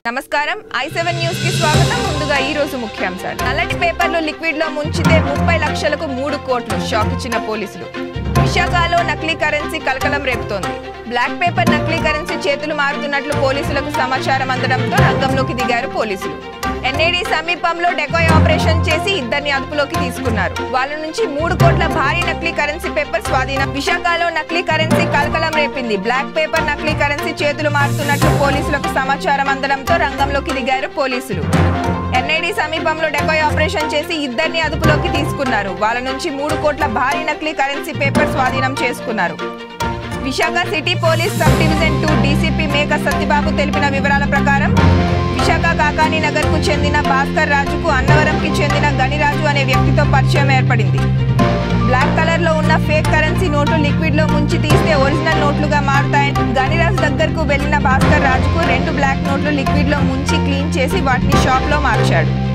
నమస్కారం I seven news కి స్వాగతం ముందుగా ఈ రోజు ముఖ్యాంశాలు నల్లటి పేపర్లు లిక్విడ్ లో ముంచితే ముప్పై లక్షలకు మూడు కోట్లు షాక్ ఇచ్చిన పోలీసులు విశాఖలో నకిలీ కరెన్సీ కలకలం రేపుతోంది బ్లాక్ పేపర్ నకిలీ కరెన్సీ చేతులు మారుతున్నట్లు పోలీసులకు సమాచారం అందడంతో రంగంలోకి దిగారు పోలీసులు ఎన్ఏడి సమీపంలో డెకాయ్ ఆపరేషన్ చేసి ఇద్దరిని అదుపులోకి తీసుకున్నారు వాళ్ళ నుంచి మూడు కోట్ల భారీ నకిలీ కరెన్సీ పేపర్ స్వాధీనం విశాఖలో నకిలీ కరెన్సీ కలకలం రేపింది బ్లాక్ పేపర్ నకిలీ కరెన్సీ చేతులు మారుతున్నట్లు పోలీసులకు సమాచారం అందడంతో రంగంలోకి దిగారు పోలీసులు ఎన్ఐడి సమీపంలో డెకాయ్ ఆపరేషన్ చేసి ఇద్దరిని అదుపులోకి తీసుకున్నారు వాళ్ళ నుంచి మూడు కోట్ల భారీ నకిలీ కరెన్సీ పేపర్ స్వాధీనం చేసుకున్నారు Visakha city police sub division two DCP Meka Satyababu తెలిపిన వివరాల ప్రకారం విశాఖ కాకాని నగర్ కు చెందిన భాస్కర్ రాజుకు అన్నవరంకి చెందిన గణిరాజు అనే వ్యక్తితో పరిచయం ఏర్పడింది బ్లాక్ కలర్ లో ఉన్న ఫేక్ కరెన్సీ నోట్లు లిక్విడ్ లో ముంచి తీస్తే ఒరిజినల్ నోట్లుగా మారుతాయని గణిరాజు దగ్గరకు వెళ్లిన భాస్కర్ రాజుకు రెండు బ్లాక్ నోట్లు లిక్విడ్ లో ముంచి క్లీన్ చేసి వాటిని షాప్ లో మార్చాడు